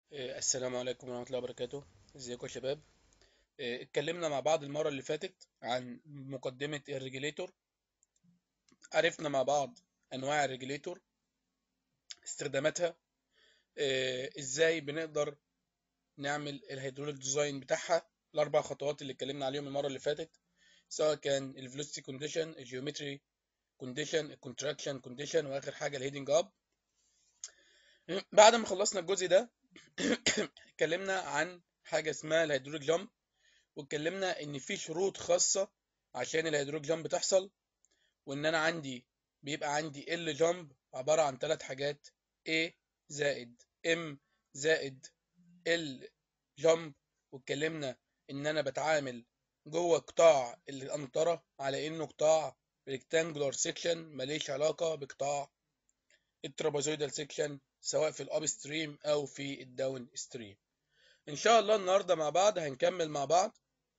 آه، السلام عليكم ورحمة الله وبركاته ازيكم يا شباب آه، اتكلمنا مع بعض المرة اللي فاتت عن مقدمة الريجليتور عرفنا مع بعض أنواع الريجليتور استخداماتها آه، ازاي بنقدر نعمل الهيدروليك ديزاين بتاعها الأربع خطوات اللي اتكلمنا عليهم المرة اللي فاتت سواء كان الفيلوسيتي كونديشن الجيومتري كونديشن الكونتراكشن كونديشن وآخر حاجة الهيدنج أب بعد ما خلصنا الجزء ده اتكلمنا عن حاجة اسمها الهيدروليك جامب واتكلمنا ان في شروط خاصة عشان الهيدروليك جامب تحصل وان انا عندي بيبقى عندي ال جامب عبارة عن ثلاث حاجات A زائد M زائد ال جامب واتكلمنا ان انا بتعامل جوه قطاع القنطرة على انه قطاع ريكتانجولار سيكشن ماليش علاقة بقطاع الترابازويدال سيكشن سواء في الاب ستريم او في الداون ستريم ان شاء الله النهارده مع بعض هنكمل مع بعض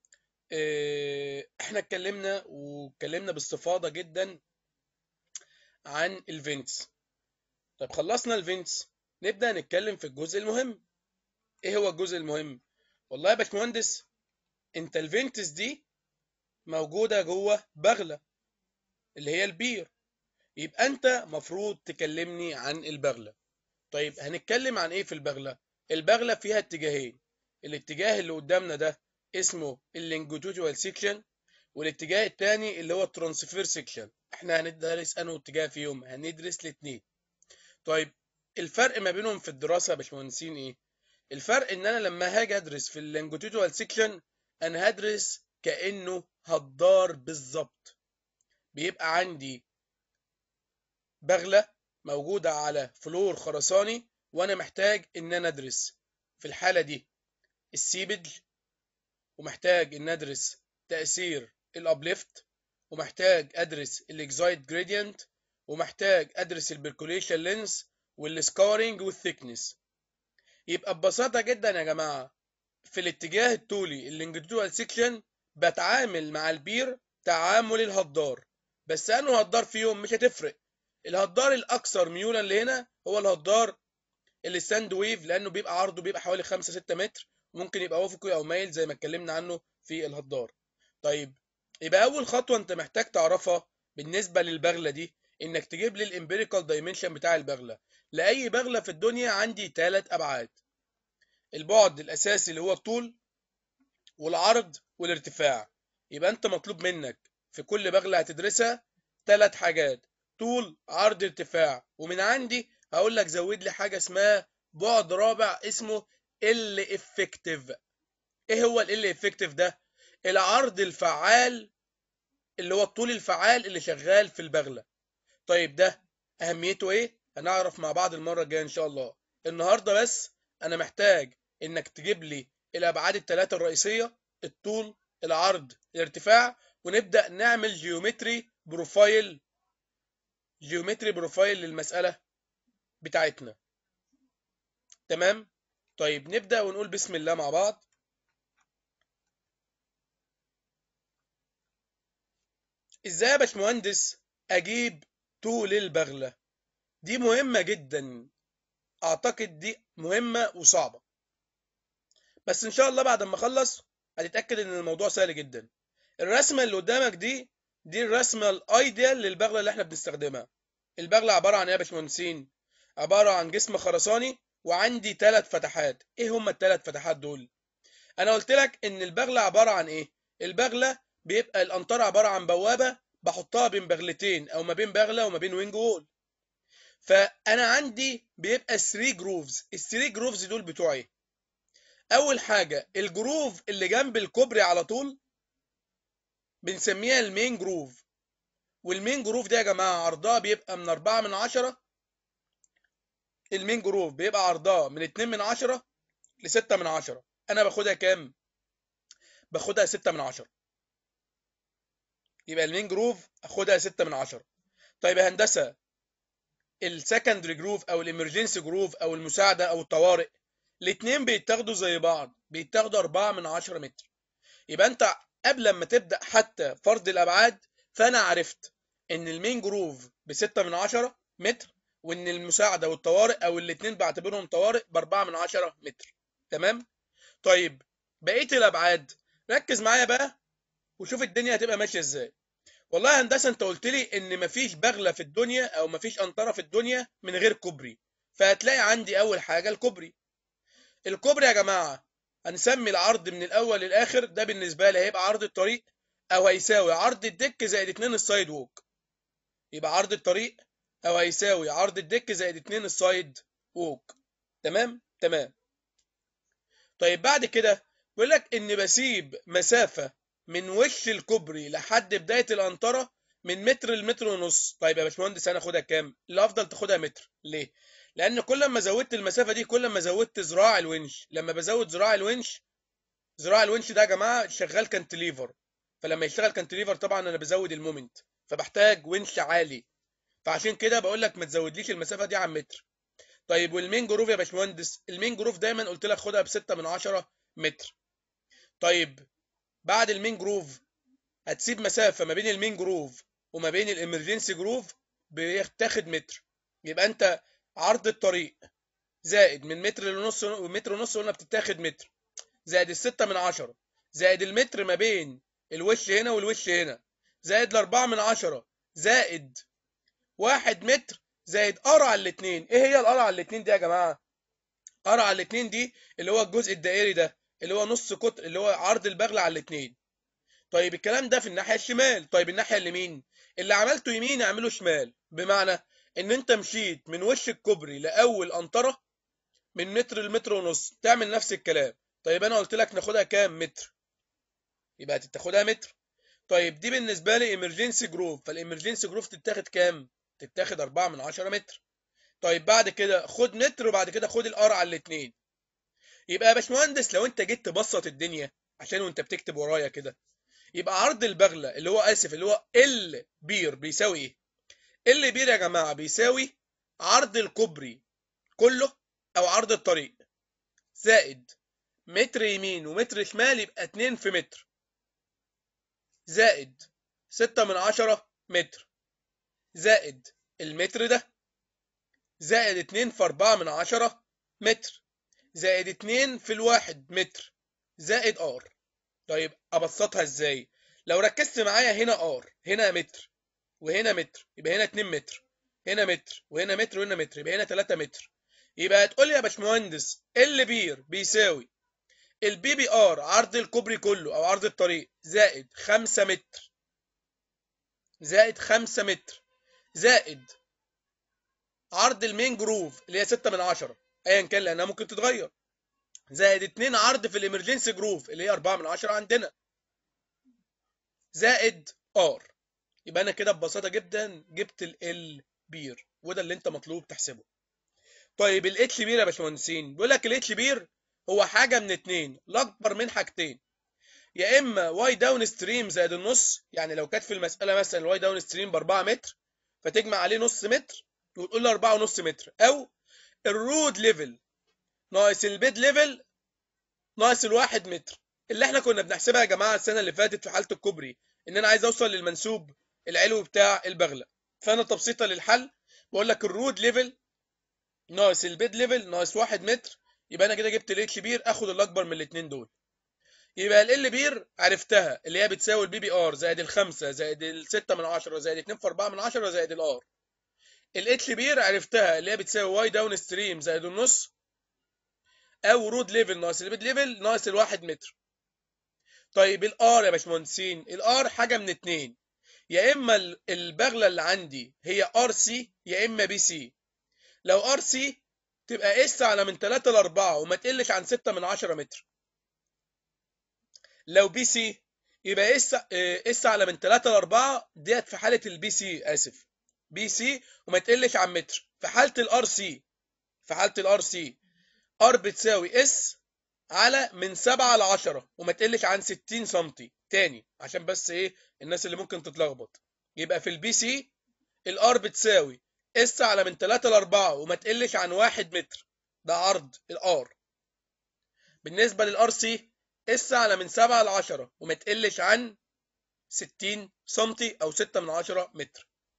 إيه، احنا اتكلمنا واتكلمنا باستفاضه جدا عن الفينتس طب خلصنا الفينتس نبدا نتكلم في الجزء المهم ايه هو الجزء المهم والله يا باشمهندس انت الفينتس دي موجوده جوه بغله اللي هي البير يبقى انت مفروض تكلمني عن البغله طيب هنتكلم عن ايه في البغله البغله فيها اتجاهين الاتجاه اللي قدامنا ده اسمه اللينجوتوجوال سيكشن والاتجاه التاني اللي هو الترانسفير سيكشن احنا هندرس انه اتجاه فيهم هندرس الاتنين طيب الفرق ما بينهم في الدراسه يا باشمهندسين ايه الفرق ان انا لما هاجي ادرس في اللينجوتوجوال سيكشن انا هدرس كانه هدار بالظبط بيبقى عندي بغله موجوده على فلور خرساني وانا محتاج ان انا ادرس في الحاله دي السيبج ومحتاج ان ادرس تاثير الابليفت ومحتاج ادرس الاكزايت جريدينت ومحتاج ادرس البركوليشن لينس والسكارينج والثيكنس يبقى ببساطه جدا يا جماعه في الاتجاه الطولي اللينجيتودال سيكشن بتعامل مع البير تعامل الهدار بس انه هدار فيهم مش هتفرق الهدار الاكثر ميولا اللي هنا هو الهدار الستاند ويف لانه بيبقى عرضه بيبقى حوالي 5 6 متر ممكن يبقى افقي او مايل زي ما اتكلمنا عنه في الهدار طيب يبقى اول خطوه انت محتاج تعرفها بالنسبه للبغله دي انك تجيب لي الامبيريكال دايمنشن بتاع البغله لاي بغله في الدنيا عندي ثلاث ابعاد البعد الاساسي اللي هو الطول والعرض والارتفاع يبقى انت مطلوب منك في كل بغله هتدرسها ثلاث حاجات طول عرض ارتفاع ومن عندي هقول لك زود لي حاجه اسمها بعد رابع اسمه ال افكتيف ايه هو ال افكتيف ده العرض الفعال اللي هو الطول الفعال اللي شغال في البغله طيب ده اهميته ايه هنعرف مع بعض المره الجايه ان شاء الله النهارده بس انا محتاج انك تجيب لي الابعاد الثلاثه الرئيسيه الطول العرض الارتفاع ونبدا نعمل جيومتري بروفايل جيومتري بروفايل للمساله بتاعتنا تمام طيب نبدأ ونقول بسم الله مع بعض ازاي يا باشمهندس اجيب طول البغلة دي مهمة جدا اعتقد دي مهمة وصعبة بس ان شاء الله بعد ما اخلص هتتأكد ان الموضوع سهل جدا الرسمة اللي قدامك دي دي الرسمة الايديال للبغلة اللي احنا بنستخدمها البغلة عبارة عن ايه يا باشمهندسين عبارة عن جسم خرساني وعندي ثلاث فتحات ايه هما الثلاث فتحات دول انا قلت لك ان البغله عباره عن ايه البغله بيبقى القنطره عباره عن بوابه بحطها بين بغلتين او ما بين بغله وما بين وينج وول فانا عندي بيبقى 3 جروفز الثري جروفز دول بتوعي اول حاجه الجروف اللي جنب الكوبري على طول بنسميها المين جروف والمين جروف دي يا جماعه عرضها بيبقى من 4 من 10 المين جروف بيبقى عرضها من 2 من 10 ل 6 من 10 انا باخدها كام باخدها 6 من 10 يبقى المين جروف اخدها 6 من 10 طيب يا هندسه السكندري جروف او الامرجنسي جروف او المساعده او الطوارئ الاثنين بيتاخدوا زي بعض بيتاخدوا 4 من 10 متر يبقى انت قبل ما تبدا حتى فرض الابعاد فانا عرفت ان المين جروف ب 6 من 10 متر وان المساعده والطوارئ او الاثنين بعتبرهم طوارئ ب 4 من 10 متر تمام طيب بقيه الابعاد ركز معايا بقى وشوف الدنيا هتبقى ماشيه ازاي والله يا هندسه انت قلت لي ان مفيش بغله في الدنيا او مفيش قنطره في الدنيا من غير كوبري فهتلاقي عندي اول حاجه الكوبري الكوبري يا جماعه هنسمي العرض من الاول للاخر ده بالنسبه لي هيبقى عرض الطريق او هيساوي عرض الدك زائد 2 السايد ووك يبقى عرض الطريق او هيساوي عرض الدك زائد 2 السايد ووك تمام تمام طيب بعد كده بيقول لك ان بسيب مسافه من وش الكوبري لحد بدايه القنطره من متر لمتر ونص طيب يا باشمهندس انا اخدها كام الافضل تاخدها متر ليه لان كل ما زودت المسافه دي كل ما زودت ذراع الونش لما بزود ذراع الونش ذراع الونش ده يا جماعه شغال كانتليفر فلما يشتغل كانتليفر طبعا انا بزود المومنت فبحتاج ونش عالي فعشان كده بقول لك ما تزودليش المسافه دي عن متر طيب والمين جروف يا باشمهندس المين جروف دايما قلت لك خدها ب 6 من 10 متر طيب بعد المين جروف هتسيب مسافه ما بين المين جروف وما بين الامرجنسي جروف بيتاخد متر يبقى انت عرض الطريق زائد من متر لنص ومتر ونص قلنا بتتاخد متر زائد الستة من عشرة زائد المتر ما بين الوش هنا والوش هنا زائد الأربعة من عشرة زائد واحد متر زائد ار على الاتنين ايه هي الار على الاتنين دي يا جماعة ار على الاتنين دي اللي هو الجزء الدائري ده اللي هو نص قطر اللي هو عرض البغلة على الاتنين طيب الكلام ده في الناحية الشمال طيب الناحية اليمين اللي عملته يمين اعمله شمال بمعنى ان انت مشيت من وش الكوبري لاول قنطره من متر لمتر ونص تعمل نفس الكلام طيب انا قلت لك ناخدها كام متر يبقى تاخدها متر طيب دي بالنسبه لي ايمرجنسي جروف فالامرجنسي جروف تتاخد كام تتاخد 4 من 10 متر طيب بعد كده خد متر وبعد كده خد الار على الاثنين يبقى يا باشمهندس لو انت جيت تبسط الدنيا عشان وانت بتكتب ورايا كده يبقى عرض البغله اللي هو اسف اللي هو ال بير بيساوي ايه ال بير يا جماعه بيساوي عرض الكوبري كله او عرض الطريق زائد متر يمين ومتر شمال يبقى 2 في متر زائد 6 من 10 متر زائد المتر ده زائد 2 في 4 من 10 متر زائد 2 في الواحد متر زائد ار طيب ابسطها ازاي لو ركزت معايا هنا ار هنا متر وهنا متر يبقى هنا 2 متر هنا متر وهنا متر وهنا متر يبقى هنا 3 متر يبقى هتقول لي يا باشمهندس ال بير بيساوي البي بي ار عرض الكوبري كله او عرض الطريق زائد 5 متر زائد 5 متر زائد عرض المين جروف اللي هي 6 من 10 ايا كان لانها ممكن تتغير زائد 2 عرض في الامرجنسي جروف اللي هي 4 من 10 عندنا زائد ار يبقى انا كده ببساطه جدا جبت ال بير وده اللي انت مطلوب تحسبه طيب الاتش بير يا باشمهندسين بيقول لك الاتش بير هو حاجه من اتنين الاكبر من حاجتين يا اما واي داون ستريم زائد النص يعني لو كانت في المساله مثلا الواي داون ستريم ب 4 متر فتجمع عليه نص متر وتقول له 4 ونص متر او الرود ليفل ناقص البيد ليفل ناقص الواحد متر اللي احنا كنا بنحسبها يا جماعه السنه اللي فاتت في حاله الكوبري ان انا عايز اوصل للمنسوب العلوي بتاع البغله فانا تبسيطا للحل بقول لك الرود ليفل ناقص البيد ليفل ناقص واحد متر يبقى انا كده جبت الاتش بير اخد الاكبر من الاثنين دول يبقى ال بير عرفتها اللي هي بتساوي البي بي ار زائد الخمسة زائد الستة من عشرة زائد اتنين في أربعة من عشرة زائد الار الاتش بير عرفتها اللي هي بتساوي واي داون ستريم زائد النص او رود ليفل ناقص البيد ليفل ناقص الواحد متر طيب الار يا باشمهندسين الار حاجه من اتنين يا اما البغله اللي عندي هي ار سي يا اما بي سي لو ار سي تبقى اس على من 3 ل 4 وما تقلش عن 6 من 10 متر لو بي سي يبقى اس اس على من 3 ل 4 ديت في حاله البي سي اسف بي سي وما تقلش عن متر في حاله الار سي في حاله الار سي ار بتساوي اس على من 7 ل 10 وما تقلش عن 60 سم تاني عشان بس ايه الناس اللي ممكن تتلخبط يبقى في البي سي الار بتساوي اس على من 3 ل 4 وما تقلش عن 1 متر ده عرض الار بالنسبه للار سي اس على من 7 ل 10 وما تقلش عن 60 سم او 6 من 10 متر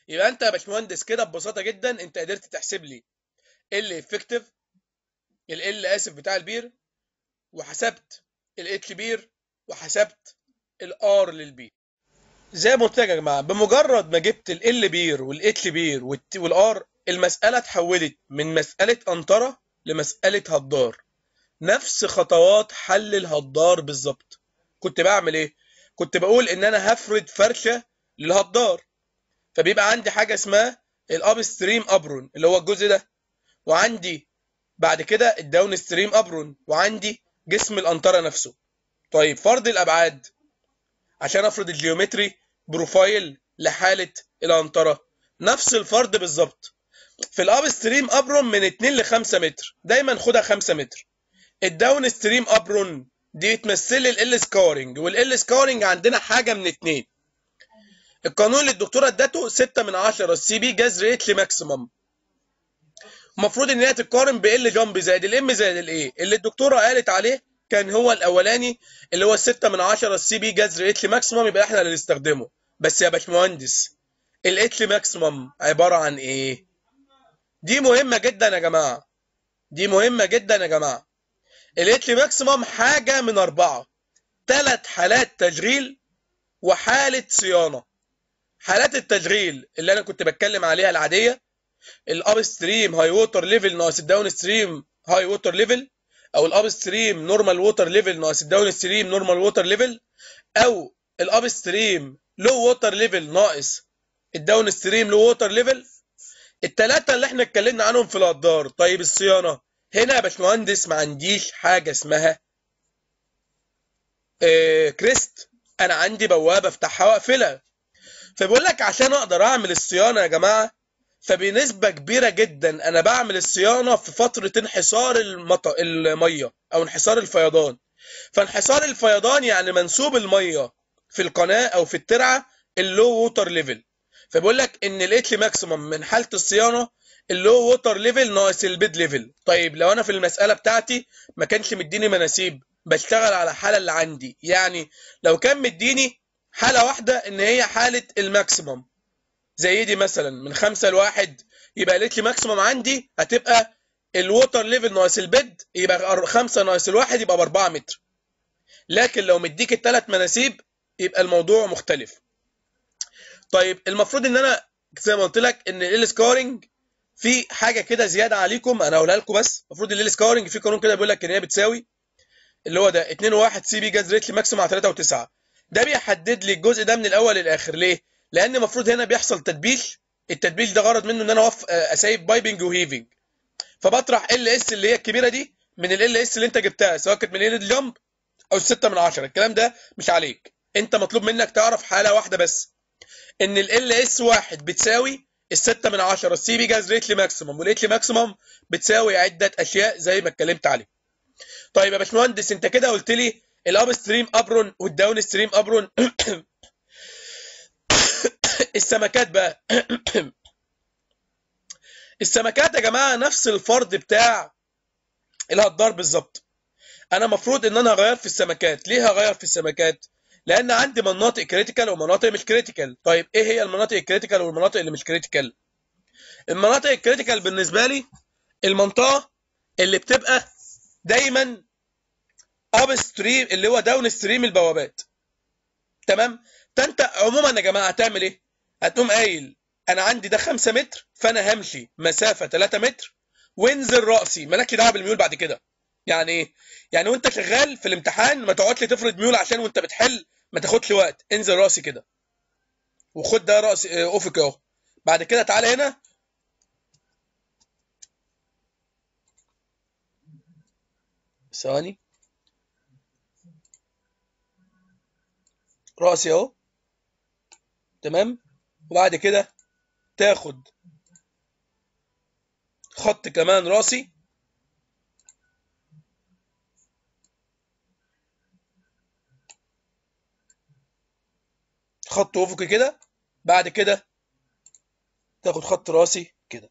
يبقى انت يا باشمهندس كده ببساطه جدا انت قدرت تحسب لي ال افكتيف ال ال اسف بتاع البير وحسبت الاتش بير وحسبت الار للبير زي ما قلت لك يا جماعه بمجرد ما جبت ال بير والاتش بير والار المساله اتحولت من مساله انطره لمساله هدار نفس خطوات حل الهدار بالظبط كنت بعمل ايه كنت بقول ان انا هفرد فرشه للهدار فبيبقى عندي حاجه اسمها الاب ستريم ابرون اللي هو الجزء ده وعندي بعد كده الداون ستريم ابرون وعندي جسم القنطره نفسه طيب فرض الابعاد عشان افرض الجيومتري بروفايل لحاله القنطره نفس الفرض بالظبط في الاب ستريم ابرون من 2 ل 5 متر دايما خدها 5 متر الداون ستريم ابرون دي بتمثل لي ال سكورنج والال سكورنج عندنا حاجه من اتنين القانون اللي الدكتوره ادته 6 من 10 السي بي جذر اتش ماكسيمم المفروض ان هي تتقارن بال جامب زائد الام زائد الايه اللي الدكتوره قالت عليه كان هو الاولاني اللي هو 6 من 10 السي بي جذر اتش ماكسيمم يبقى احنا اللي نستخدمه بس يا باشمهندس الاتش ماكسيمم عباره عن ايه دي مهمه جدا يا جماعه دي مهمه جدا يا جماعه الاتش ماكسيمم حاجه من اربعه ثلاث حالات تشغيل وحاله صيانه حالات التشغيل اللي انا كنت بتكلم عليها العاديه الاب ستريم هاي ووتر ليفل ناقص الداون ستريم هاي ووتر ليفل او الاب ستريم نورمال ووتر ليفل ناقص الداون ستريم نورمال ووتر ليفل او الاب ستريم لو ووتر ليفل ناقص الداون ستريم لو ووتر ليفل الثلاثه اللي احنا اتكلمنا عنهم في الهدار طيب الصيانه هنا يا باشمهندس ما عنديش حاجه اسمها آه كريست انا عندي بوابه افتحها واقفلها فبيقول لك عشان اقدر اعمل الصيانه يا جماعه فبنسبه كبيره جدا انا بعمل الصيانه في فتره انحسار المط... الميه او انحسار الفيضان فانحسار الفيضان يعني منسوب الميه في القناه او في الترعه اللو ووتر ليفل فبيقول لك ان الاتش ماكسيمم من حاله الصيانه اللو ووتر ليفل ناقص البيد ليفل طيب لو انا في المساله بتاعتي ما كانش مديني مناسيب بشتغل على الحاله اللي عندي يعني لو كان مديني حاله واحده ان هي حاله الماكسيمم زي دي مثلا من خمسة لواحد يبقى قالت لي ماكسيمم عندي هتبقى الووتر ليفل ناقص البيد يبقى خمسة ناقص الواحد يبقى بأربعة متر لكن لو مديك الثلاث مناسيب يبقى الموضوع مختلف طيب المفروض ان انا زي ما قلت لك ان ال سكورنج في حاجه كده زياده عليكم انا هقولها لكم بس المفروض ال سكورنج في قانون كده بيقول لك ان هي بتساوي اللي هو ده 2 و1 سي بي جاز ريت ماكسيمم على 3 و9 ده بيحدد لي الجزء ده من الاول للاخر ليه؟ لان المفروض هنا بيحصل تتبيل التتبيل ده غرض منه ان انا اوف اسايب بايبنج وهيفنج فبطرح ال اس اللي هي الكبيره دي من ال اس اللي انت جبتها سواء كانت من ال جامب او 6 من 10 الكلام ده مش عليك انت مطلوب منك تعرف حاله واحده بس ان ال اس واحد بتساوي الستة من عشرة السي بي جاز ريت ماكسيمم والريت ماكسيمم بتساوي عدة أشياء زي ما اتكلمت عليه. طيب يا باشمهندس أنت كده قلت لي الأب ستريم أبرون والداون ستريم أبرون السمكات بقى السمكات يا جماعة نفس الفرض بتاع الهدار بالظبط. أنا المفروض إن أنا هغير في السمكات، ليه هغير في السمكات؟ لان عندي مناطق كريتيكال ومناطق مش كريتيكال طيب ايه هي المناطق الكريتيكال والمناطق اللي مش كريتيكال المناطق الكريتيكال بالنسبه لي المنطقه اللي بتبقى دايما اب ستريم اللي هو داون ستريم البوابات تمام فانت عموما يا جماعه هتعمل ايه هتقوم قايل انا عندي ده 5 متر فانا همشي مسافه 3 متر وانزل راسي مالكش دعوه بالميول بعد كده يعني ايه يعني وانت شغال في الامتحان ما تقعدش تفرض ميول عشان وانت بتحل ما تاخدش وقت انزل راسي كده وخد ده راس افق اهو بعد كده تعالى هنا ثواني راسي اهو تمام وبعد كده تاخد خط كمان راسي خط افقي كده بعد كده تاخد خط راسي كده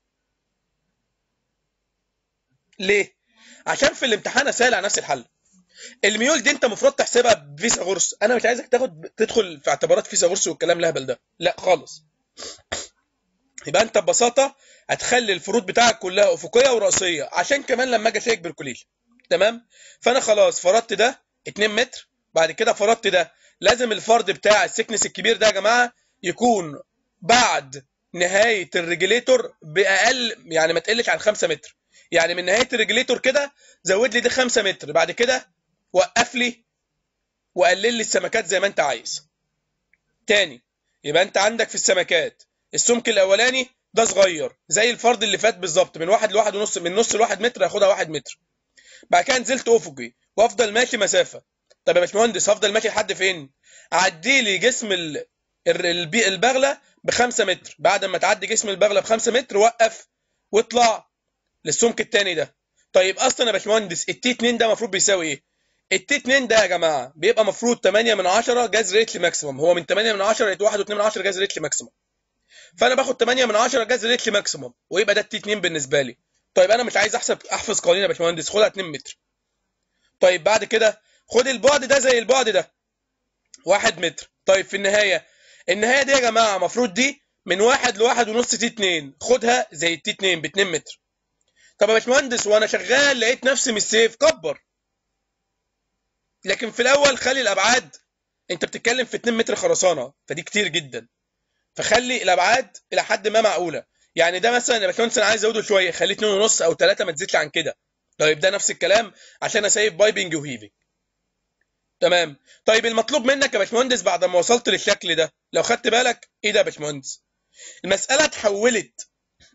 ليه عشان في الامتحان اسال على نفس الحل الميول دي انت المفروض تحسبها بفيثاغورس انا مش عايزك تاخد تدخل في اعتبارات فيثاغورس والكلام الهبل ده لا خالص يبقى انت ببساطه هتخلي الفروض بتاعك كلها افقيه وراسيه عشان كمان لما اجي اشيك بالكوليشن تمام فانا خلاص فرضت ده 2 متر بعد كده فرضت ده لازم الفرض بتاع السكنس الكبير ده يا جماعه يكون بعد نهايه الريجليتور باقل يعني ما تقلش عن 5 متر يعني من نهايه الريجليتور كده زود لي دي 5 متر بعد كده وقف لي وقلل لي السمكات زي ما انت عايز تاني يبقى انت عندك في السمكات السمك الاولاني ده صغير زي الفرد اللي فات بالظبط من واحد لواحد ونص من نص لواحد متر هاخدها واحد متر بعد كده نزلت افقي وافضل ماشي مسافه طب يا باشمهندس هفضل ماشي لحد فين؟ عدي لي جسم ال... البغله بخمسة متر بعد ما تعدي جسم البغله بخمسة متر وقف واطلع للسمك التاني ده طيب اصلا يا باشمهندس التي 2 ده المفروض بيساوي ايه؟ التي 2 ده يا جماعه بيبقى المفروض 8 من 10 جذر ريتلي ماكسيمم هو من 8 من 10 ل 1 و2 من 10 جذر ريتلي ماكسيمم فانا باخد 8 من 10 جذر ريتلي ماكسيمم ويبقى ده التي 2 بالنسبه لي طيب انا مش عايز احسب احفظ قوانين يا باشمهندس خدها 2 متر طيب بعد كده خد البعد ده زي البعد ده 1 متر طيب في النهايه النهايه دي يا جماعه المفروض دي من 1 لواحد ونص تي 2 خدها زي التي 2 ب 2 متر طب يا باشمهندس وانا شغال لقيت نفسي مش سيف كبر لكن في الاول خلي الابعاد انت بتتكلم في 2 متر خرسانه فدي كتير جدا فخلي الابعاد الى حد ما معقوله يعني ده مثلا يا باشمهندس انا عايز ازوده شويه خليه 2 ونص او 3 ما تزيدش عن كده طيب ده نفس الكلام عشان اسيف بايبنج وهيفنج تمام طيب المطلوب منك يا باشمهندس بعد ما وصلت للشكل ده لو خدت بالك ايه ده يا باشمهندس المساله اتحولت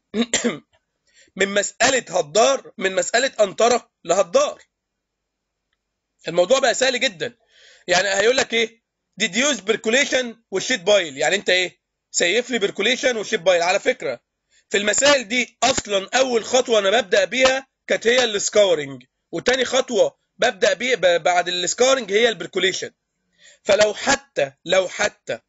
من مساله هدار من مساله انطره لهدار الموضوع بقى سهل جدا يعني هيقول لك ايه ديديوز بيركوليشن والشيت بايل يعني انت ايه سيف لي بيركوليشن والشيت بايل على فكره في المسائل دي اصلا اول خطوه انا ببدا بيها كانت هي السكورنج وتاني خطوه ببدا بيه بعد السكورنج هي البركوليشن فلو حتى لو حتى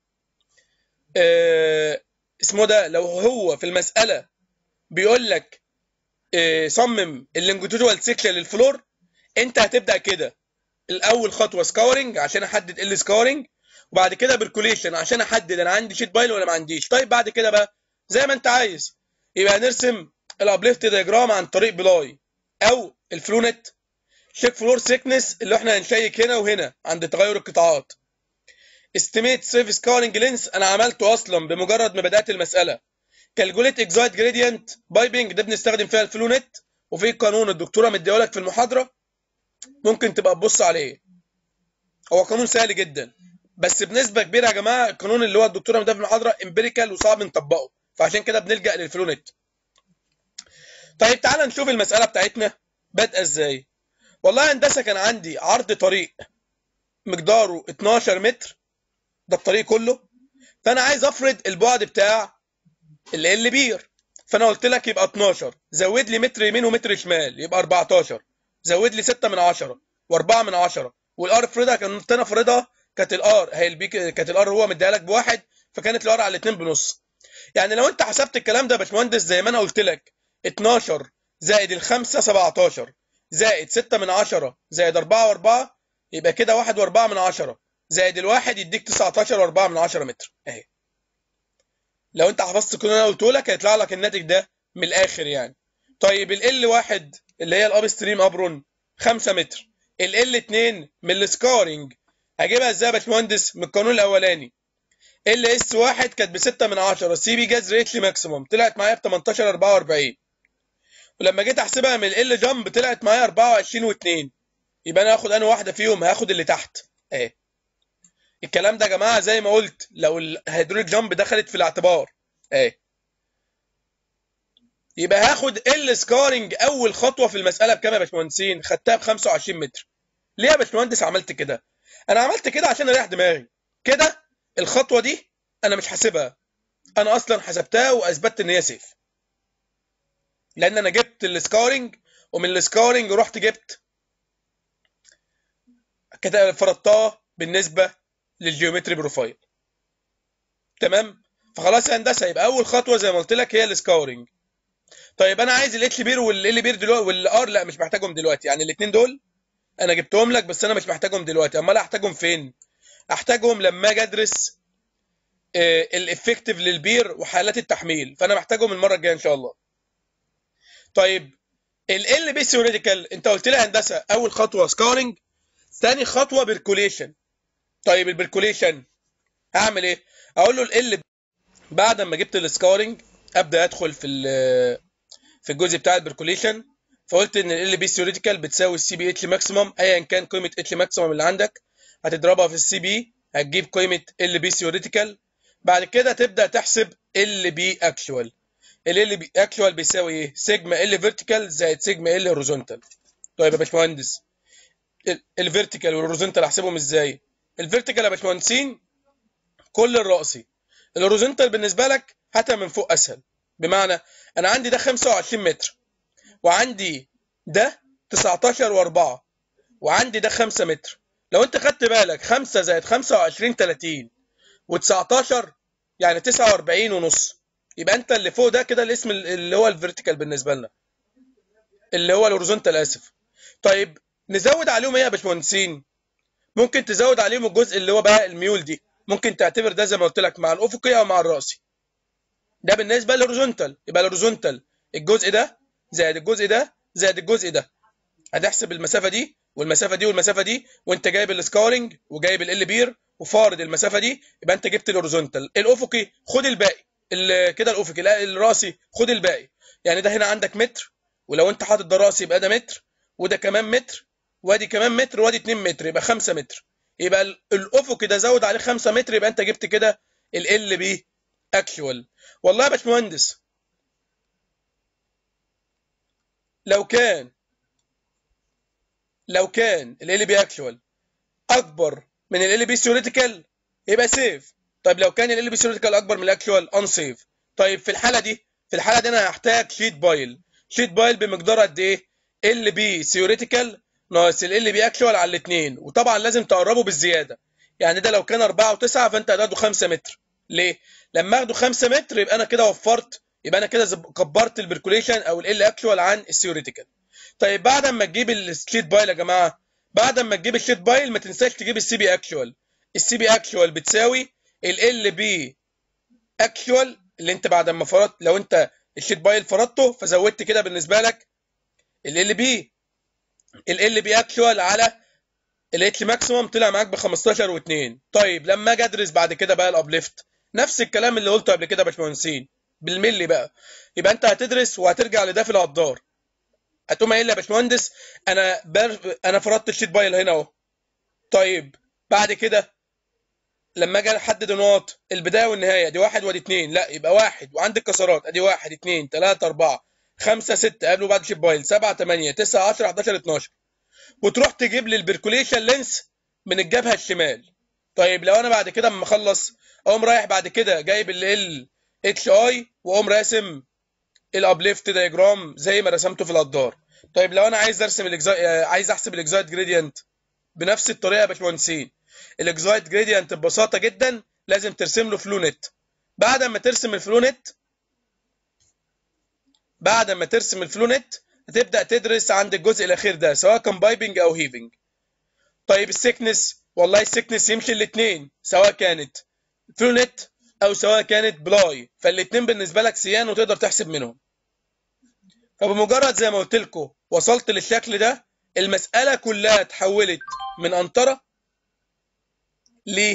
آه اسمه ده لو هو في المساله بيقول لك آه صمم اللونجيتودوال سيكشن للفلور انت هتبدا كده الاول خطوه سكورنج عشان احدد ال سكورنج وبعد كده بركوليشن عشان احدد انا عندي شيت بايل ولا ما عنديش طيب بعد كده بقى زي ما انت عايز يبقى هنرسم الابليفت دياجرام عن طريق بلاي او الفلونت شيك فلور سيكنس اللي احنا هنشيك هنا وهنا عند تغير القطاعات استيميت سيف سكارنج لينس انا عملته اصلا بمجرد ما بدات المساله كالكوليت اكزايت جريدينت بايبنج ده بنستخدم فيها الفلونت وفي قانون الدكتوره مديهولك في المحاضره ممكن تبقى تبص عليه هو قانون سهل جدا بس بنسبه كبيره يا جماعه القانون اللي هو الدكتوره مديها في المحاضره امبيريكال وصعب نطبقه فعشان كده بنلجا للفلونت طيب تعالى نشوف المساله بتاعتنا بادئه ازاي والله هندسه كان عندي عرض طريق مقداره 12 متر ده الطريق كله فانا عايز افرض البعد بتاع ال ال بير فانا قلت لك يبقى 12 زود لي متر يمين ومتر شمال يبقى 14 زود لي 6 من 10 و4 من 10 والار افرضها كنت انا افرضها كانت الار هي البي كانت الار هو مديها لك بواحد فكانت الار على الاثنين بنص يعني لو انت حسبت الكلام ده يا باشمهندس زي ما انا قلت لك 12 زائد الخمسة 17 زائد 6 من 10 زائد 4 و4 يبقى كده 1 و4 من 10 زائد الواحد يديك 19 و4 من 10 متر اهي لو انت حفظت كل اللي انا قلته لك هيطلع لك الناتج ده من الاخر يعني طيب ال واحد اللي هي الاب ستريم ابرون 5 متر ال 2 من السكارنج هجيبها ازاي يا باشمهندس من القانون الاولاني ال اس واحد كانت ب 6 من 10 سي بي جاز ريتلي ماكسيموم طلعت معايا ب 18 44 ولما جيت احسبها من ال جامب طلعت معايا 24 و2 يبقى انا هاخد انا واحده فيهم هاخد اللي تحت اهي الكلام ده يا جماعه زي ما قلت لو الهيدروليك جامب دخلت في الاعتبار اهي يبقى هاخد ال سكارنج اول خطوه في المساله بكام يا باشمهندسين خدتها ب 25 متر ليه يا باشمهندس عملت كده انا عملت كده عشان اريح دماغي كده الخطوه دي انا مش حاسبها انا اصلا حسبتها واثبتت ان هي سيف لان انا جبت السكارنج ومن السكارنج رحت جبت كده فرضتها بالنسبه للجيومتري بروفايل تمام فخلاص يا هندسه يبقى اول خطوه زي ما قلت لك هي السكاورنج طيب انا عايز الاتش بير والال بير دلوقتي والار لا مش محتاجهم دلوقتي يعني الاثنين دول انا جبتهم لك بس انا مش محتاجهم دلوقتي امال احتاجهم فين احتاجهم لما اجي ادرس الافكتيف للبير وحالات التحميل فانا محتاجهم المره الجايه ان شاء الله طيب ال ال بي ثيوريتيكال انت قلت لي هندسه اول خطوه سكارنج ثاني خطوه بيركوليشن طيب البركوليشن هعمل ايه اقول له ال بعد ما جبت السكارنج ابدا ادخل في في الجزء بتاع البركوليشن فقلت ان ال بي ثيوريتيكال بتساوي السي بي اتش ماكسيمم ايا كان قيمه اتش ماكسيمم اللي عندك هتضربها في السي بي هتجيب قيمه ال بي ثيوريتيكال بعد كده تبدا تحسب ال بي اكشوال ال بي اكشوال بيساوي ايه سيجما ال فيرتيكال زائد سيجما ال هوريزونتال طيب يا باشمهندس الفيرتيكال والهوريزونتال احسبهم ازاي الفيرتيكال يا باشمهندسين كل الرأسي الهوريزونتال بالنسبه لك هاتها من فوق اسهل بمعنى انا عندي ده 25 متر وعندي ده 19 و4 وعندي ده 5 متر لو انت خدت بالك 5 زائد 25 30 و19 يعني 49 ونص يبقى انت اللي فوق ده كده الاسم اللي هو الفيرتيكال بالنسبه لنا اللي هو الهوريزونتال اسف طيب نزود عليهم ايه يا باشمهندسين ممكن تزود عليهم الجزء اللي هو بقى الميول دي ممكن تعتبر ده زي ما قلت لك مع الافقي او مع الراسي ده بالنسبه للهوريزونتال يبقى الهوريزونتال الجزء ده زائد الجزء ده زائد الجزء ده هتحسب المسافه دي والمسافه دي والمسافه دي وانت جايب السكارنج وجايب ال بير وفارض المسافه دي يبقى انت جبت الهوريزونتال الافقي خد الباقي كده الافقي لا الراسي خد الباقي يعني ده هنا عندك متر ولو انت حاطط ده راسي يبقى ده متر وده كمان متر وادي كمان متر وادي 2 متر يبقى 5 متر يبقى الافقي ده زود عليه 5 متر يبقى انت جبت كده ال بي اكشوال والله يا باشمهندس لو كان لو كان ال بي اكشوال اكبر من ال بي ثيوريتيكال يبقى سيف طيب لو كان ال بي ثيوريتيكال اكبر من الاكشوال ان سيف طيب في الحاله دي في الحاله دي انا هحتاج شيت بايل شيت بايل بمقدار قد ايه ال بي ثيوريتيكال ناقص ال بي اكشوال على الاثنين وطبعا لازم تقربه بالزياده يعني ده لو كان 4 و9 فانت هتاخده 5 متر ليه لما اخده 5 متر يبقى انا كده وفرت يبقى انا كده كبرت البركوليشن او ال اكشوال عن الثيوريتيكال طيب بعد ما تجيب الشيت بايل يا جماعه بعد ما تجيب الشيت بايل ما تنساش تجيب السي بي اكشوال السي بي اكشوال بتساوي ال بي اكشوال اللي انت بعد ما فرضت لو انت الشيت بايل فرضته فزودت كده بالنسبه لك ال بي ال بي اكشوال على الاتش ماكسيموم طلع معاك ب 15 و2 طيب لما اجي ادرس بعد كده بقى الابليفت نفس الكلام اللي قلته قبل كده يا باشمهندسين بالملي بقى يبقى انت هتدرس وهترجع لده في العدار هتقوم قايل لي يا باشمهندس انا بر... انا فرضت الشيت بايل هنا اهو طيب بعد كده لما اجي احدد النقط البدايه والنهايه دي واحد وادي اتنين لا يبقى واحد وعندك كسرات ادي واحد اتنين تلاته اربعه خمسه سته قبله بعد شيت بايل سبعه تمانيه تسعه 10 11 12 وتروح تجيب لي البركوليشن لينس من الجبهه الشمال طيب لو انا بعد كده اما اخلص اقوم رايح بعد كده جايب ال اتش اي واقوم راسم الابليفت دايجرام زي ما رسمته في الادار طيب لو انا عايز ارسم الاكزايت عايز احسب الاكزايت جريدينت بنفس الطريقه يا باشمهندسين الاكزايت جريدينت ببساطه جدا لازم ترسم له فلونت بعد ما ترسم الفلونت بعد ما ترسم الفلونت هتبدا تدرس عند الجزء الاخير ده سواء كان بايبنج او هيفنج طيب السكنس والله السكنس يمشي الاثنين سواء كانت فلونت او سواء كانت بلاي فالاثنين بالنسبه لك سيان وتقدر تحسب منهم فبمجرد زي ما قلت لكم وصلت للشكل ده المساله كلها اتحولت من قنطره ل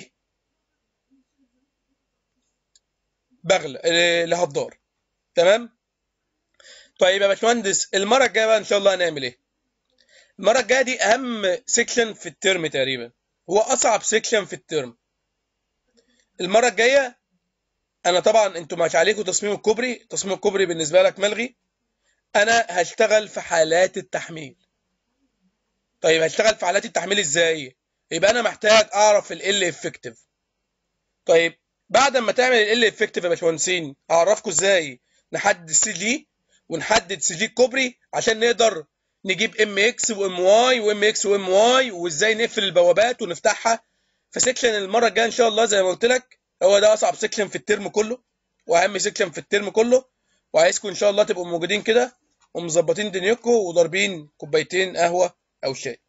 بغل لهدار تمام طيب يا باشمهندس المره الجايه بقى ان شاء الله هنعمل ايه المره الجايه دي اهم سيكشن في الترم تقريبا هو اصعب سيكشن في الترم المره الجايه انا طبعا انتوا مش عليكم تصميم الكوبري تصميم الكوبري بالنسبه لك ملغي انا هشتغل في حالات التحميل طيب هشتغل في حالات التحميل ازاي يبقى انا محتاج اعرف ال افكتيف طيب بعد ما تعمل ال افكتيف يا باشمهندسين اعرفكم ازاي نحدد السي جي ونحدد سي جي الكوبري عشان نقدر نجيب ام اكس وام واي وام اكس وام واي وازاي نقفل البوابات ونفتحها في سيكشن المره الجايه ان شاء الله زي ما قلت لك هو ده اصعب سيكشن في الترم كله واهم سيكشن في الترم كله وعايزكم ان شاء الله تبقوا موجودين كده ومظبطين دنيتكم وضاربين كوبايتين قهوه او شاي